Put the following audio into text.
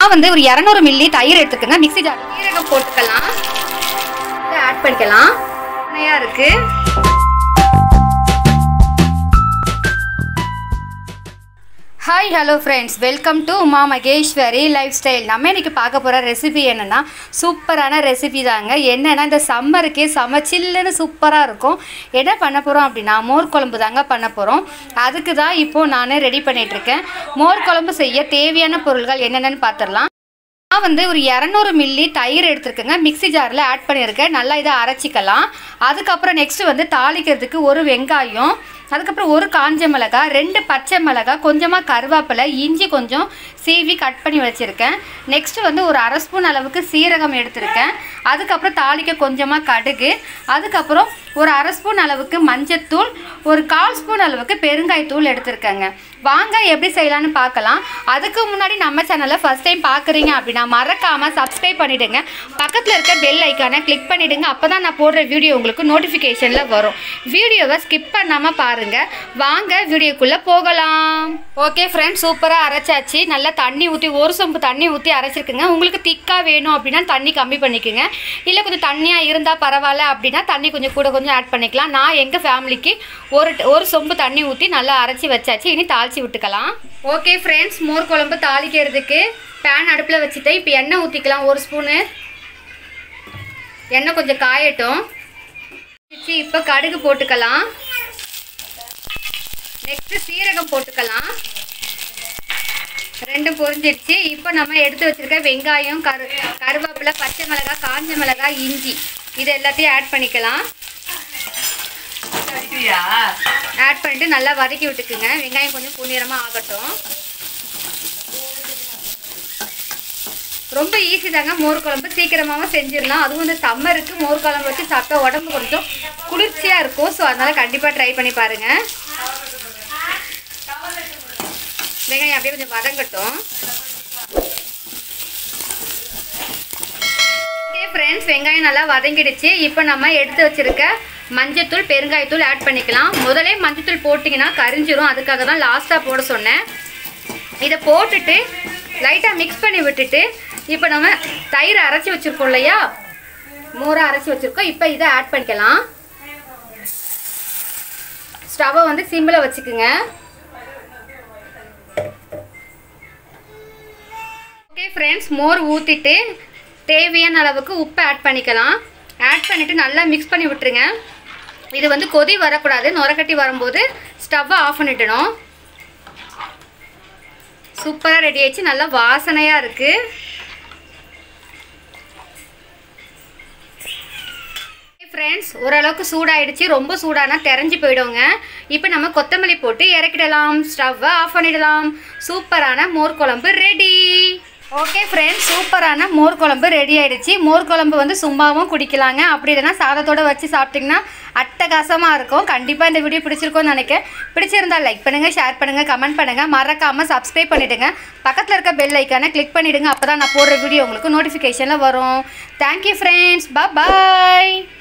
நான் வந்து ஒரு இரநூறு மில்லி தயிர் எடுத்துக்கோங்க மிக்ஸி ஜார் சீரகம் போட்டுக்கலாம் இதை ஆட் பண்ணிக்கலாம் நிறையா இருக்கு hi hello friends welcome to Uma Maheswari lifestyle நம்ம இன்னைக்கு பார்க்க போகிற ரெசிபி என்னென்னா சூப்பரான ரெசிபி தாங்க என்னென்னா இந்த சம்மருக்கே செம சில்லுன்னு சூப்பராக இருக்கும் என்ன பண்ண போகிறோம் அப்படின்னா மோர் குழம்பு தாங்க பண்ண போகிறோம் அதுக்கு தான் இப்போது நான் ரெடி பண்ணிகிட்ருக்கேன் மோர் குழம்பு செய்ய தேவையான பொருள்கள் என்னென்னு பார்த்துடலாம் நான் வந்து ஒரு இரநூறு மில்லி தயிர் எடுத்துருக்கேங்க மிக்ஸி ஜாரில் ஆட் பண்ணியிருக்கேன் நல்லா இதை அரைச்சிக்கலாம் அதுக்கப்புறம் நெக்ஸ்ட்டு வந்து தாளிக்கிறதுக்கு ஒரு வெங்காயம் அதுக்கப்புறம் ஒரு காஞ்ச மிளகாய் ரெண்டு பச்சை மிளகாய் கொஞ்சமாக கருவேப்பிலை இஞ்சி கொஞ்சம் சீவி கட் பண்ணி வச்சுருக்கேன் நெக்ஸ்ட்டு வந்து ஒரு அரை ஸ்பூன் அளவுக்கு சீரகம் எடுத்திருக்கேன் அதுக்கப்புறம் தாளிக்க கொஞ்சமாக கடுகு அதுக்கப்புறம் ஒரு அரை ஸ்பூன் அளவுக்கு மஞ்சத்தூள் ஒரு கால் ஸ்பூன் அளவுக்கு பெருங்காயத்தூள் எடுத்திருக்கேங்க வாங்க எப்படி செய்யலாம்னு பார்க்கலாம் அதுக்கு முன்னாடி நம்ம சேனலை ஃபஸ்ட் டைம் பார்க்குறீங்க அப்படின்னா மறக்காமல் சப்ஸ்கிரைப் பண்ணிவிடுங்க பக்கத்தில் இருக்க பெல் ஐக்கானை கிளிக் பண்ணிவிடுங்க அப்போ தான் நான் போடுற வீடியோ உங்களுக்கு நோட்டிஃபிகேஷனில் வரும் வீடியோவை ஸ்கிப் பண்ணாமல் பாருங்கள் வாங்க வீடியோக்குள்ளே போகலாம் ஓகே ஃப்ரெண்ட்ஸ் சூப்பராக அரைச்சாச்சு நல்லா தண்ணி ஊற்றி ஒரு சொம்பு தண்ணி ஊற்றி அரைச்சிருக்குங்க உங்களுக்கு திக்காக வேணும் அப்படின்னா தண்ணி கம்மி பண்ணிக்கோங்க இல்லை கொஞ்சம் தண்ணியாக இருந்தால் பரவாயில்ல அப்படின்னா தண்ணி கொஞ்சம் கூட கொஞ்சம் ஆட் பண்ணிக்கலாம் நான் எங்கள் ஃபேமிலிக்கு ஒரு ஒரு சொம்பு தண்ணி ஊற்றி நல்லா அரைச்சி வச்சாச்சு இனி தாளித்து விட்டுக்கலாம் ஓகே ஃப்ரெண்ட்ஸ் மோர் குழம்பு தாளிக்கிறதுக்கு பேன் அடுப்பில் வச்சுட்டு இப்போ எண்ணெய் ஊற்றிக்கலாம் ஒரு ஸ்பூனு எண்ணெய் கொஞ்சம் காயட்டும் வச்சு இப்போ கடுகு போட்டுக்கலாம் நெக்ஸ்ட்டு சீரகம் போட்டுக்கலாம் ரெண்டும் பொரிஞ்சிடுச்சு இப்போ நம்ம எடுத்து வச்சிருக்க வெங்காயம் கரு கருவேப்பிலை பச்சை மிளகாய் காஞ்ச மிளகாய் இஞ்சி இது எல்லாத்தையும் ஆட் பண்ணிக்கலாம் ஆட் பண்ணிட்டு நல்லா வதக்கி விட்டுக்குங்க வெங்காயம் கொஞ்சம் பொன்னிறமாக ஆகட்டும் ரொம்ப ஈஸி தாங்க மோர் குழம்பு சீக்கிரமாகவும் செஞ்சிடலாம் அதுவும் இந்த சம்மருக்கு மோர் குழம்பு வச்சு சாப்பிட்டா உடம்பு கொஞ்சம் குளிர்ச்சியாக இருக்கும் ஸோ அதனால் கண்டிப்பாக ட்ரை பண்ணி பாருங்கள் வெங்காயம் அப்படியே கொஞ்சம் வதங்கட்டும் ஓகே ஃப்ரெண்ட்ஸ் வெங்காயம் நல்லா வதங்கிடுச்சு இப்போ நம்ம எடுத்து வச்சிருக்க மஞ்சத்தூள் பெருங்காயத்தூள் ஆட் பண்ணிக்கலாம் முதலே மஞ்சத்தூள் போட்டிங்கன்னா கரிஞ்சிரும் அதுக்காக தான் லாஸ்ட்டாக போட சொன்னேன் இதை போட்டுட்டு லைட்டாக மிக்ஸ் பண்ணி விட்டுட்டு இப்போ நம்ம தயிர் அரைச்சி வச்சுருக்கோம் இல்லையா மோரை அரைச்சி வச்சுருக்கோம் இப்போ இதை ஆட் பண்ணிக்கலாம் ஸ்டவ்வை வந்து சிம்மில் வச்சுக்குங்க ஓகே ஃப்ரெண்ட்ஸ் மோர் ஊற்றிட்டு தேவையான அளவுக்கு உப்பு ஆட் பண்ணிக்கலாம் ஆட் பண்ணிவிட்டு நல்லா மிக்ஸ் பண்ணி விட்டுருங்க இது வந்து கொதி வரக்கூடாது நுரக்கட்டி வரும்போது ஸ்டவ்வை ஆஃப் பண்ணிடணும் சூப்பராக ரெடி ஆயிடுச்சு நல்லா வாசனையாக இருக்குது ஃப்ரெண்ட்ஸ் ஓரளவுக்கு சூடாயிடுச்சு ரொம்ப சூடானா தெரிஞ்சு போயிடுங்க இப்போ நம்ம கொத்தமல்லி போட்டு இறக்கிடலாம் ஸ்டவ்வை ஆஃப் பண்ணிடலாம் சூப்பரான மோர் குழம்பு ரெடி ஓகே ஃப்ரெண்ட்ஸ் சூப்பரான மோர் குழம்பு ரெடி ஆயிடுச்சு மோர் குழம்பு வந்து சும்மாவும் குடிக்கலாங்க அப்படி இல்லைன்னா சாதத்தோடு வச்சு சாப்பிட்டிங்கன்னா அட்டகாசமாக இருக்கும் கண்டிப்பாக இந்த வீடியோ பிடிச்சிருக்கோன்னு நினைக்கிறேன் பிடிச்சிருந்தா லைக் பண்ணுங்கள் ஷேர் பண்ணுங்கள் கமெண்ட் பண்ணுங்கள் மறக்காமல் சப்ஸ்கிரைப் பண்ணிவிடுங்க பக்கத்தில் இருக்க பெல் ஐக்கானை கிளிக் பண்ணிவிடுங்க அப்போ தான் நான் போடுற வீடியோ உங்களுக்கு நோட்டிஃபிகேஷனில் வரும் தேங்க்யூ ஃப்ரெண்ட்ஸ் பாய்